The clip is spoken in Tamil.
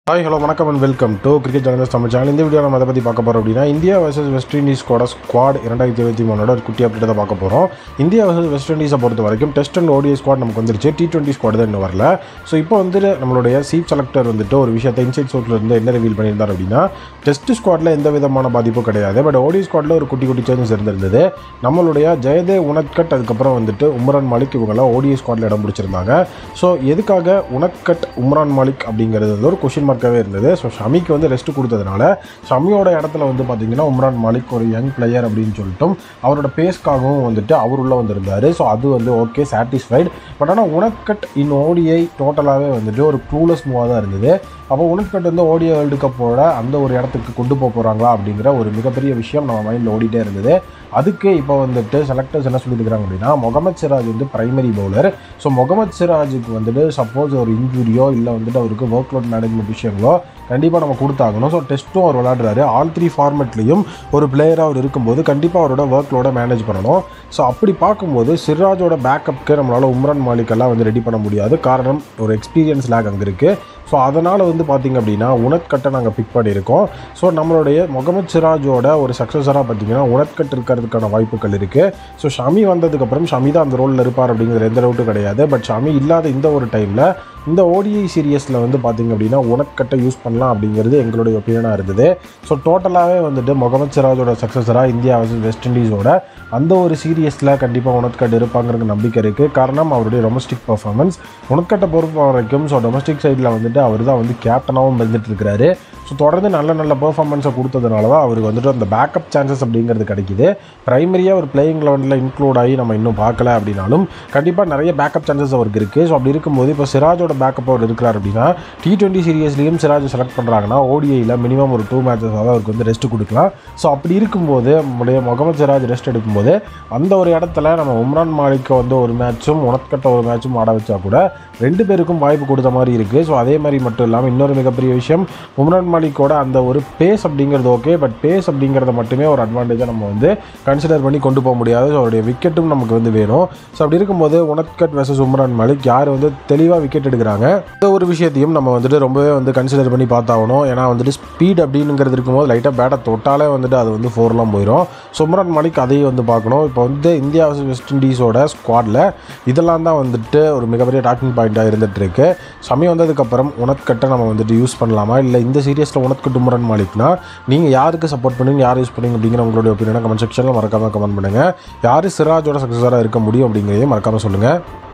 ஹாய் ஹலோ வணக்கம் and welcome to cricket journalist Tamil channel இந்த வீடியோ நம்ம அதை பற்றி பார்க்க போகிறோம் அப்படின்னா இந்தியா வர்சஸ் வெஸ்ட் இண்டீஸ்கோட ஸ்குவாட் இரண்டாயிரத்தி இருபத்தி மூணோட ஒரு குட்டி அப்டேட் தான் பார்க்க போகிறோம் இந்தியா வர்சஸ் வெஸ்ட் இண்டீஸை பொறுத்த வரைக்கும் டெஸ்ட் அண்ட் ஓடிஐ ஸ்குவாட் நமக்கு வந்துருச்சு டி டுவெண்ட்டி ஸ்குவாட் தான் இன்னும் வரல ஸோ இப்போ வந்து நம்மளுடைய சீஃப் செலக்டர் வந்துட்டு ஒரு விஷயத்தை இன்சைட் சோர்ஸில் இருந்து என்ன ரிவீல் பண்ணியிருந்தார் அப்படின்னா டெஸ்ட் ஸ்குவாடில் எந்த விதமான பாதிப்பும் கிடையாது பட் ஓடி ஸ்குவாடில் ஒரு குட்டி குட்டி சேஞ்சஸ் இருந்திருந்தது நம்மளுடைய ஜெயதேவ் உனத்கட் அதுக்கப்புறம் வந்துட்டு உம்ரான் மாலிக் இவங்கெல்லாம் ஓடிஐ ஸ்குவாடில் இடம் பிடிச்சிருந்தாங்க ஸோ எதுக்காக உனக்கட் உம்ரான் மாலிக் அப்படிங்கிறது வந்து ஒரு கொஷின் மார்க்காகவே இருந்தது ஸோ ஷமிக்கு வந்து ரெஸ்ட் கொடுத்ததுனால ஷமியோட இடத்துல வந்து பார்த்தீங்கன்னா உம்ரான் மாலிக் ஒரு யங் பிளேயர் அப்படின்னு சொல்லிட்டும் அவரோட பேஸ்க்காகவும் வந்துட்டு அவர் உள்ள வந்திருந்தார் ஸோ அது வந்து ஓகே சாட்டிஸ்ஃபைடு பட் ஆனால் உனக்கட் இன் ஓடிஐ டோட்டலாகவே வந்துட்டு ஒரு க்ளூலஸ் மூவாக தான் இருந்தது அப்போ உனக்கட் வந்து ஓடிஐ வேர்ல்டு கப்போட அந்த ஒரு இடத்துக்கு கொண்டு போக போகிறாங்களா அப்படிங்கிற ஒரு மிகப்பெரிய விஷயம் நம்ம மைண்டில் ஓடிட்டே இருந்தது அதுக்கு இப்போ வந்துட்டு செலக்டர்ஸ் என்ன சொல்லியிருக்கிறாங்க அப்படின்னா முகமது சிராஜ் வந்து பிரைமரி பவுலர் ஸோ முகமது சிராஜுக்கு வந்துட்டு சப்போஸ் ஒரு இன்ஜுரியோ இல்லை வந்துட்டு அவருக்கு ஒர்க் லோட் மேனேஜ்மெண்ட் விஷயங்களோ கண்டிப்பாக நம்ம கொடுத்தாகணும் ஸோ டெஸ்ட்டும் அவர் விளாடுறாரு ஆல் த்ரீ ஃபார்மெட்லேயும் ஒரு பிளேயராக அவர் இருக்கும்போது கண்டிப்பாக அவரோட ஒர்க் லோட மேனேஜ் பண்ணணும் ஸோ அப்படி பார்க்கும்போது சிராஜோட பேக்கப்க்கு நம்மளால் உம்ரான் மாலிக்கெல்லாம் வந்து ரெடி பண்ண முடியாது காரணம் ஒரு எக்ஸ்பீரியன்ஸ் லேக் அங்கே இருக்குது ஸோ அதனால் வந்து பார்த்திங்க அப்படின்னா உனத்கட்டை நாங்கள் பிக் பண்ணியிருக்கோம் ஸோ நம்மளுடைய முகமது சிராஜோட ஒரு சக்ஸஸராக பார்த்தீங்கன்னா உனத்கட் இருக்கிறதுக்கான வாய்ப்புகள் இருக்குது ஸோ ஷமி வந்ததுக்கப்புறம் ஷமி தான் அந்த ரோலில் இருப்பார் அப்படிங்கிற எந்த டவுட்டும் கிடையாது பட் ஷமி இல்லாத இந்த ஒரு டைமில் இந்த ஓடிஐ சீரியஸில் வந்து பார்த்திங்க அப்படின்னா உனக்கட்டை யூஸ் பண்ணலாம் அப்படிங்கிறது எங்களுடைய ஒப்பீனியனாக இருந்தது ஸோ டோட்டலாகவே வந்துட்டு முகமது சிராஜோட சக்ஸஸராக இந்தியா வர்சஸ் வெஸ்ட் இண்டீஸோட அந்த ஒரு சீரியஸில் கண்டிப்பாக உனத்கட் இருப்பாங்கிற நம்பிக்கை இருக்குது காரணம் அவருடைய டொமஸ்டிக் பர்ஃபார்மன்ஸ் உனத்கட்டை பொறுத்த வரைக்கும் ஸோ டொமஸ்டிக் சைடில் வந்துட்டு அவர் தான் வந்து கேப்டனாகவும் இருந்துட்டு இருக்கிறாரு ஸோ தொடர்ந்து நல்ல நல்ல பெர்ஃபார்மன்ஸை கொடுத்ததுனால தான் அவருக்கு வந்துட்டு அந்த பேக்கப் சான்சஸ் அப்படிங்கிறது கிடைக்குது ப்ரைமரியாக ஒரு பிளேயிங் லெவனில் இன்க்ளூட் ஆகி நம்ம இன்னும் பார்க்கல அப்படின்னாலும் கண்டிப்பாக நிறைய பேக்கப் சான்சஸ் அவருக்கு இருக்குது ஸோ அப்படி இருக்கும்போது இப்போ சிராஜோட பேக்கப் அவர் இருக்கிறார் அப்படின்னா டி டுவெண்ட்டி சீரியஸ்லேயும் சிராஜ் செலக்ட் பண்ணுறாங்கன்னா ஓடிஐயில் மினிமம் ஒரு டூ மேட்சஸ் தான் அவருக்கு வந்து ரெஸ்ட் கொடுக்கலாம் ஸோ அப்படி இருக்கும்போது நம்முடைய முகமது சிராஜ் ரெஸ்ட் எடுக்கும்போது அந்த ஒரு இடத்துல நம்ம உம்ரான் மாலிக்கை வந்து ஒரு மேட்சும் உனத்கட்ட ஒரு மேட்சும் ஆட வச்சா கூட ரெண்டு பேருக்கும் வாய்ப்பு கொடுத்த மாதிரி இருக்குது ஸோ அதே மாதிரி மட்டும் இல்லாமல் இன்னொரு மிகப்பெரிய விஷயம் உம்ரான் மாலிக்கோட அந்த ஒரு பேஸ் அப்படிங்கிறது ஓகே பட் பேஸ் அப்படிங்கிறத மட்டுமே ஒரு அட்வான்டேஜாக நம்ம வந்து கன்சிடர் பண்ணி கொண்டு போக முடியாது ஸோ அவருடைய விக்கெட்டும் நமக்கு வந்து வேணும் ஸோ அப்படி இருக்கும்போது உனத்கட் வெர்சஸ் உம்ரான் மாலிக் யார் வந்து தெளிவாக விக்கெட் எடுக்கிறாங்க இந்த ஒரு விஷயத்தையும் நம்ம வந்துட்டு ரொம்பவே வந்து கன்சிடர் பண்ணி பார்த்தாகணும் ஏன்னா வந்துட்டு ஸ்பீட் அப்படிங்கிறது இருக்கும்போது லைட்டாக பேட்டை தொட்டாலே வந்துட்டு அது வந்து ஃபோர்லாம் போயிடும் ஸோ உம்ரான் மாலிக் அதையும் வந்து பார்க்கணும் இப்போ வந்து இந்தியா vs வெஸ்ட் இண்டீஸோட ஸ்குவாடில் இதெல்லாம் தான் வந்துட்டு ஒரு மிகப்பெரிய டாக்கிங் பாயிண்ட்டாக இருந்துட்டு இருக்கு சமயம் வந்ததுக்கப்புறம் உனத்கட்டை நம்ம வந்துட்டு யூஸ் பண்ணலாமா இல்லை இந்த சீரியஸில் உனத்கட்டு உம்ரான் மாலிக்னா நீங்கள் யாருக்கு சப்போர்ட் பண்ணுங்க யார் யூஸ் பண்ணுங்க அப்படிங்கிற உங்களுடைய ஒப்பீனியனை கமெண்ட் செக்ஷனில் மறக்காமல் கமெண்ட் பண்ணுங்கள் யார் சிராஜோட சக்ஸஸராக இருக்க முடியும் அப்படிங்கிறதையும் மறக்காமல் சொல்லுங்கள்